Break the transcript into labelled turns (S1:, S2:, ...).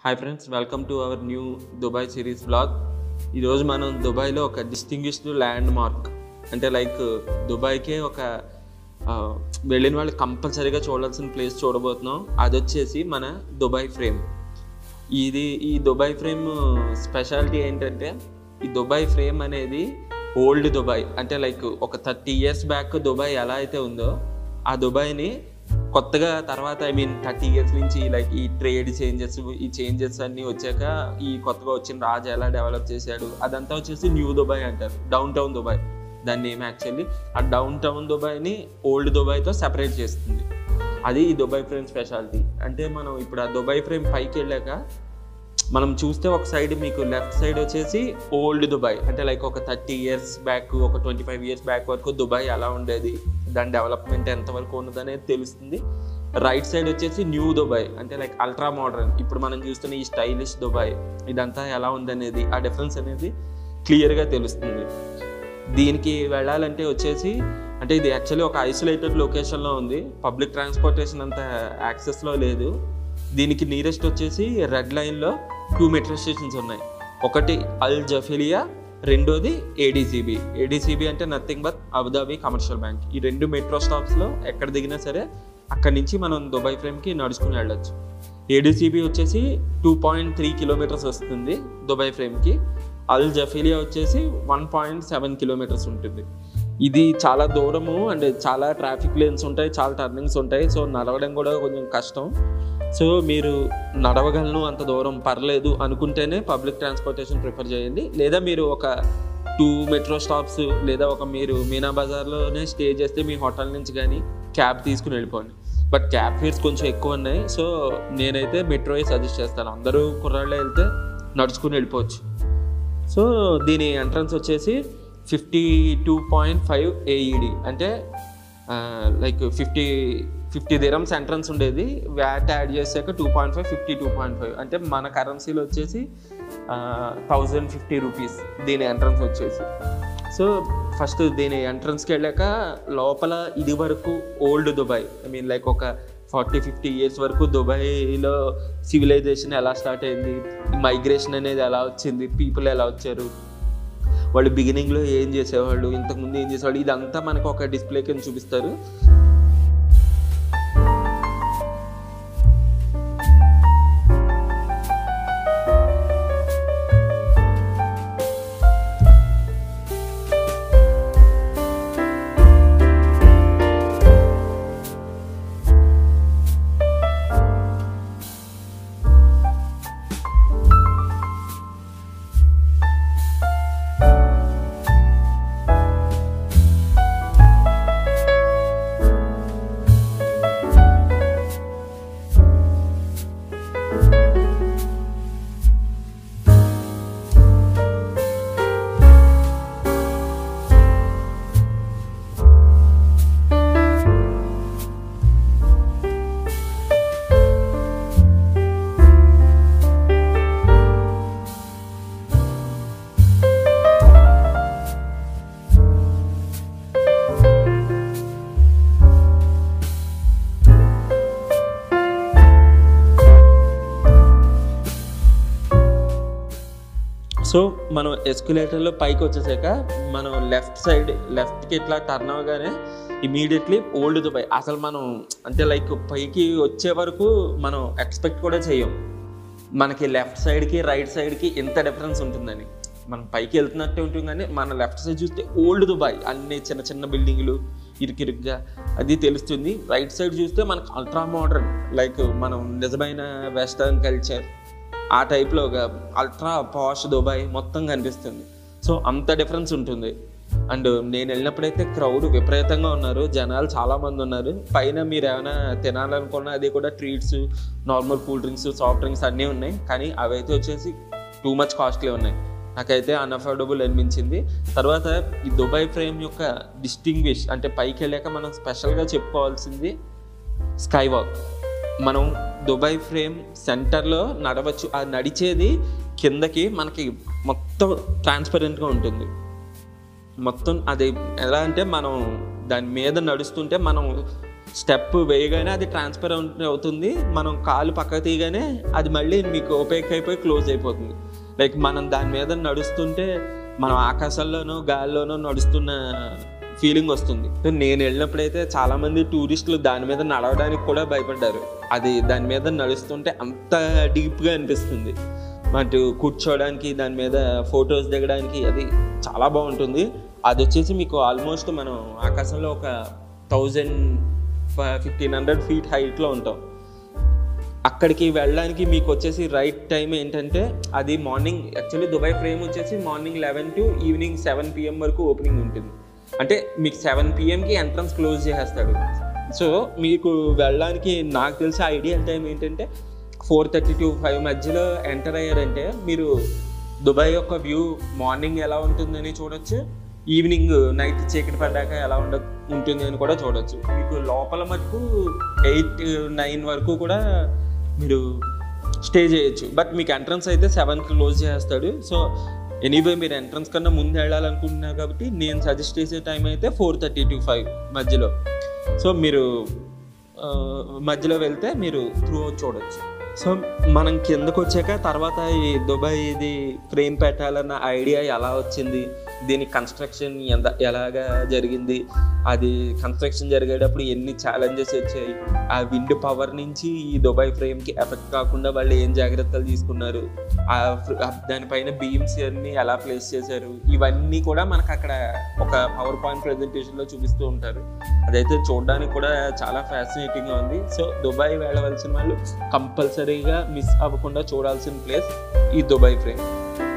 S1: hi friends welcome to our new Dubai series blog ఈరోజు మనం దుబాయ్లో ఒక డిస్టింగ్విష్డ్ ల్యాండ్ మార్క్ అంటే లైక్ దుబాయ్కే ఒక ఆ, వెళ్ళిన వాళ్ళు కంపల్సరీగా చూడాల్సిన ప్లేస్ చూడబోతున్నాం అది వచ్చేసి మన దుబాయ్ ఫ్రేమ్ ఇది ఈ దుబాయ్ ఫ్రేమ్ స్పెషాలిటీ ఏంటంటే ఈ దుబాయ్ ఫ్రేమ్ అనేది ఓల్డ్ దుబాయ్ అంటే లైక్ ఒక థర్టీ ఇయర్స్ బ్యాక్ దుబాయ్ ఎలా అయితే ఉందో ఆ దుబాయ్ని కొత్తగా తర్వాత ఐ మీన్ థర్టీ ఇయర్స్ నుంచి లైక్ ఈ ట్రేడ్ చేంజెస్ ఈ చేంజెస్ అన్నీ వచ్చాక ఈ కొత్తగా వచ్చిన రాజు ఎలా డెవలప్ చేశాడు అదంతా వచ్చేసి న్యూ దుబాయ్ అంటారు డౌన్ టౌన్ దుబాయ్ దాని నేమ్ యాక్చువల్లీ ఆ డౌన్ టౌన్ దుబాయ్ని ఓల్డ్ దుబాయ్తో సెపరేట్ చేస్తుంది అది ఈ దుబాయ్ ఫ్రేమ్ స్పెషాలిటీ అంటే మనం ఇప్పుడు ఆ దుబాయ్ ఫ్రేమ్ పైకి వెళ్ళాక మనం చూస్తే ఒక సైడ్ మీకు లెఫ్ట్ సైడ్ వచ్చేసి ఓల్డ్ దుబాయ్ అంటే లైక్ ఒక థర్టీ ఇయర్స్ బ్యాక్ ఒక ట్వంటీ ఫైవ్ ఇయర్స్ బ్యాక్ వరకు దుబాయ్ ఎలా ఉండేది దాని డెవలప్మెంట్ ఎంతవరకు ఉన్నదనేది తెలుస్తుంది రైట్ సైడ్ వచ్చేసి న్యూ దుబాయ్ అంటే లైక్ అల్ట్రా మోడర్న్ ఇప్పుడు మనం చూస్తున్న ఈ స్టైలిష్ దుబాయ్ ఇదంతా ఎలా ఉందనేది ఆ డిఫరెన్స్ అనేది క్లియర్గా తెలుస్తుంది దీనికి వెళ్ళాలంటే వచ్చేసి అంటే ఇది యాక్చువల్లీ ఒక ఐసోలేటెడ్ లొకేషన్లో ఉంది పబ్లిక్ ట్రాన్స్పోర్టేషన్ అంత యాక్సెస్లో లేదు దీనికి నియరెస్ట్ వచ్చేసి రెడ్ లైన్లో టూ మెట్రో స్టేషన్స్ ఉన్నాయి ఒకటి అల్ జఫిలియా రెండోది ఏడీసీబీ ఏడీసీబీ అంటే nothing but Abu Dhabi commercial bank ఈ రెండు మెట్రో స్టాప్స్లో ఎక్కడ దిగినా సరే అక్కడి నుంచి మనం దుబాయ్ ఫ్రేమ్కి నడుచుకుని వెళ్ళొచ్చు ఏడీసీబీ వచ్చేసి టూ పాయింట్ త్రీ కిలోమీటర్స్ వస్తుంది దుబాయ్ ఫ్రేమ్కి అల్ జఫీలియా వచ్చేసి వన్ పాయింట్ సెవెన్ కిలోమీటర్స్ ఉంటుంది ఇది చాలా దూరము అండ్ చాలా ట్రాఫిక్ లేన్స్ ఉంటాయి చాలా టర్నింగ్స్ ఉంటాయి సో నడవడం కూడా కొంచెం కష్టం సో మీరు నడవగలను అంత దూరం పర్లేదు అనుకుంటేనే పబ్లిక్ ట్రాన్స్పోర్టేషన్ ప్రిఫర్ చేయండి లేదా మీరు ఒక టూ మెట్రో స్టాప్స్ లేదా ఒక మీరు మీనా బజార్లోనే స్టే చేస్తే మీ హోటల్ నుంచి కానీ క్యాబ్ తీసుకుని వెళ్ళిపోండి బట్ క్యాబ్ ఫేర్స్ కొంచెం ఎక్కువ ఉన్నాయి సో నేనైతే మెట్రోయే సజెస్ట్ చేస్తాను అందరూ కుర్రాళ్ళే వెళ్తే నడుచుకుని వెళ్ళిపోవచ్చు సో దీని ఎంట్రన్స్ వచ్చేసి fifty two point five AED అంటే like fifty fifty dirhams entrance ఉండేది వ్యాట్ యాడ్ చేసాక two point five fifty two point five అంటే మన కరెన్సీలో వచ్చేసి థౌజండ్ ఫిఫ్టీ రూపీస్ దీని ఎంట్రన్స్ వచ్చేసి సో ఫస్ట్ దీని ఎంట్రన్స్కి వెళ్ళాక లోపల ఇది వరకు old Dubai I mean like ఒక ఫార్టీ ఫిఫ్టీ ఇయర్స్ వరకు దుబాయ్లో సివిలైజేషన్ ఎలా స్టార్ట్ అయింది మైగ్రేషన్ అనేది ఎలా వచ్చింది పీపుల్ ఎలా వచ్చారు వాళ్ళు బిగినింగ్లో ఏం చేసేవాళ్ళు ఇంతకుముందు ఏం చేసేవాళ్ళు ఇదంతా మనకు ఒక డిస్ప్లే కింద చూపిస్తారు సో మనం ఎస్కులేటర్లో పైకి వచ్చేసాక మనం లెఫ్ట్ సైడ్ లెఫ్ట్కి ఇట్లా టర్న్ అవగానే ఇమీడియట్లీ ఓల్డ్ దుబాయ్ అసలు మనం అంటే లైక్ పైకి వచ్చే వరకు మనం ఎక్స్పెక్ట్ కూడా చేయం మనకి లెఫ్ట్ సైడ్కి రైట్ సైడ్కి ఇంత డిఫరెన్స్ ఉంటుందని మనం పైకి వెళ్తున్నట్టే ఉంటుంది కానీ మన లెఫ్ట్ సైడ్ చూస్తే ఓల్డ్ దుబాయ్ అన్ని చిన్న చిన్న బిల్డింగ్లు ఇరుకిరుగ్గా అది తెలుస్తుంది రైట్ సైడ్ చూస్తే మనకు అల్ట్రా మోడర్న్ లైక్ మనం నిజమైన వెస్టర్న్ కల్చర్ ఆ టైప్లో ఒక అల్ట్రా పాష్ దుబాయ్ మొత్తం కనిపిస్తుంది సో అంత డిఫరెన్స్ ఉంటుంది అండ్ నేను వెళ్ళినప్పుడైతే క్రౌడ్ విపరీతంగా ఉన్నారు జనాలు చాలా మంది ఉన్నారు పైన మీరు ఏమైనా తినాలనుకున్నా అది కూడా treats normal cool drinks soft drinks అన్నీ ఉన్నాయి కానీ అవైతే వచ్చేసి టూ మచ్ కాస్ట్లీ ఉన్నాయి నాకైతే అన్అఫోర్డబుల్ అనిపించింది తర్వాత ఈ దుబాయ్ ఫ్రేమ్ యొక్క డిస్టింగ్విష్ అంటే పైకి వెళ్ళాక మనం స్పెషల్గా చెప్పుకోవాల్సింది స్కై వాక్ మనం దుబాయ్ ఫ్రేమ్ సెంటర్లో నడవచ్చు ఆ నడిచేది కిందకి మనకి మొత్తం ట్రాన్స్పరెంట్గా ఉంటుంది మొత్తం అది ఎలా అంటే మనం దాని మీద నడుస్తుంటే మనం స్టెప్ వేయగానే అది ట్రాన్స్ఫర్ అవుతుంది మనం కాలు పక్కకు తీయగానే అది మళ్ళీ మీకు ఓపెక్ అయిపోయి క్లోజ్ అయిపోతుంది లైక్ మనం దాని మీద నడుస్తుంటే మనం ఆకాశంలోనో గాల్లోనో నడుస్తున్న ఫీలింగ్ వస్తుంది సో నేను వెళ్ళినప్పుడైతే చాలా మంది టూరిస్టులు దాని మీద నడవడానికి కూడా భయపడ్డారు అది దాని మీద నడుస్తుంటే అంత డీప్గా అనిపిస్తుంది అటు కూర్చోవడానికి దాని మీద ఫొటోస్ దిగడానికి అది చాలా బాగుంటుంది అది వచ్చేసి మీకు ఆల్మోస్ట్ మనం ఆకాశంలో ఒక థౌజండ్ ఫిఫ్టీన్ హండ్రెడ్ ఫీట్ హైట్లో ఉంటాం అక్కడికి వెళ్ళడానికి మీకు వచ్చేసి రైట్ టైం ఏంటంటే అది మార్నింగ్ యాక్చువల్లీ దుబాయ్ ఫ్రేమ్ వచ్చేసి morning eleven to evening seven PM వరకు ఓపెనింగ్ ఉంటుంది అంటే మీకు సెవెన్ పిఎంకి ఎంట్రన్స్ క్లోజ్ చేసేస్తాడు సో మీకు వెళ్ళడానికి నాకు తెలిసి ఐడియల్ టైం ఏంటంటే ఫోర్ థర్టీ టు ఫైవ్ మధ్యలో ఎంటర్ అయ్యారంటే మీరు దుబాయ్ యొక్క వ్యూ మార్నింగ్ ఎలా ఉంటుందని చూడొచ్చు ఈవినింగ్ నైట్ చీకటి పడ్డాక ఎలా ఉండ ఉంటుంది అని కూడా చూడొచ్చు మీకు లోపల మటుకు ఎయిట్ నైన్ వరకు కూడా మీరు స్టే చేయొచ్చు బట్ మీకు ఎంట్రన్స్ అయితే సెవెన్కి క్లోజ్ చేస్తాడు సో ఎనీవే మీరు ఎంట్రన్స్ కన్నా ముందు వెళ్ళాలనుకుంటున్నారు కాబట్టి నేను సజెస్ట్ చేసే టైం అయితే ఫోర్ థర్టీ టు ఫైవ్ మధ్యలో సో మీరు ఆ, మధ్యలో వెళ్తే మీరు త్రూ చూడొచ్చు సో మనం కిందకు వచ్చాక తర్వాత ఈ దుబాయ్ ఇది ఫ్రేమ్ పెట్టాలన్న ఐడియా ఎలా వచ్చింది దీని కన్స్ట్రక్షన్ ఎంత ఎలాగా జరిగింది అది కన్స్ట్రక్షన్ జరిగేటప్పుడు ఎన్ని ఛాలెంజెస్ వచ్చాయి ఆ విండ్ పవర్ నుంచి ఈ దుబాయ్ ఫ్రేమ్కి ఎఫెక్ట్ కాకుండా వాళ్ళు ఏం జాగ్రత్తలు తీసుకున్నారు ఆ fr- ఆ దానిపైన బీమ్స్ అన్ని ఎలా ప్లేస్ చేశారు ఇవన్నీ కూడా మనకు అక్కడ ఒక పవర్ పాయింట్ ప్రెజెంటేషన్లో చూపిస్తూ ఉంటారు అదైతే చూడడానికి కూడా చాలా ఫ్యాసినేటింగ్గా ఉంది సో దుబాయ్ వెళ్ళవలసిన వాళ్ళు కంపల్సరీగా మిస్ అవ్వకుండా చూడాల్సిన ప్లేస్ ఈ దుబాయ్ ఫ్రేమ్